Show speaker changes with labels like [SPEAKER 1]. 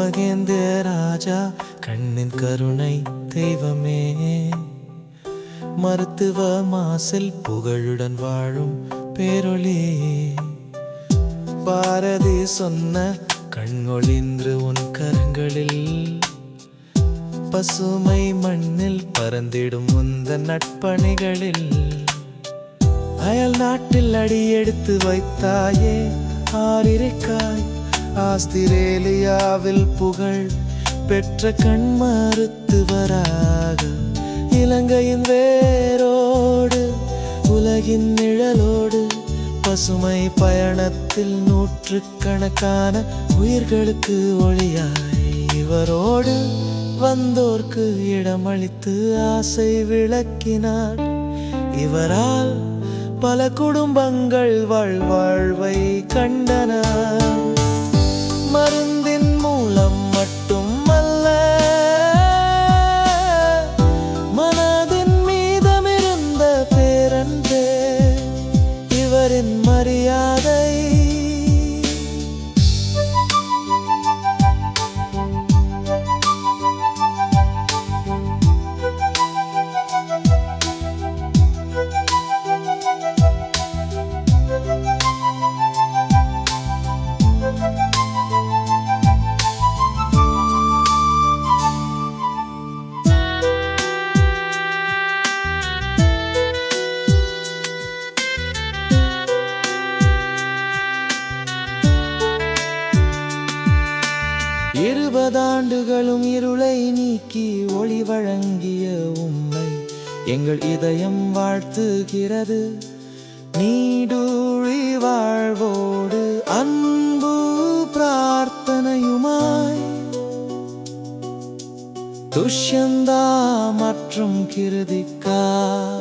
[SPEAKER 1] மகேந்திர ராஜா கண்ணின் கருணை தெய்வமே மருத்துவ மாசில் புகழுடன் வாழும் பேரொளியே பாரதி சொன்ன கண்கொழின்று உன் கரங்களில் பசுமை மண்ணில் பறந்திடும் உந்த நட்பணிகளில் அயல் நாட்டில் அடியெடுத்து வைத்தாயே ஆரிரைக்காய் ஆஸ்திரேலியாவில் புகழ் பெற்ற கண் மருத்துவராக இலங்கையின் வேரோடு உலகின் நிழலோடு பசுமை பயணத்தில் நூற்றுக்கணக்கான உயிர்களுக்கு ஒளியாய் இவரோடு வந்தோர்க்கு இடமளித்து ஆசை விளக்கினார் இவரால் பல குடும்பங்கள் வாழ்வாழ்வை கண்டன மருந்தின் மூலம் மட்டுமல்ல மனதின் மீதமிருந்த பேரன்பே இவரின் மரியாதை இருபதாண்டுகளும் இருளை நீக்கி ஒளி வழங்கிய உம்மை எங்கள் இதயம் வாழ்த்துகிறது நீடூழி வாழ்வோடு அன்பு பிரார்த்தனையுமாய் துஷ்யந்தா மற்றும் கிருதிக்கா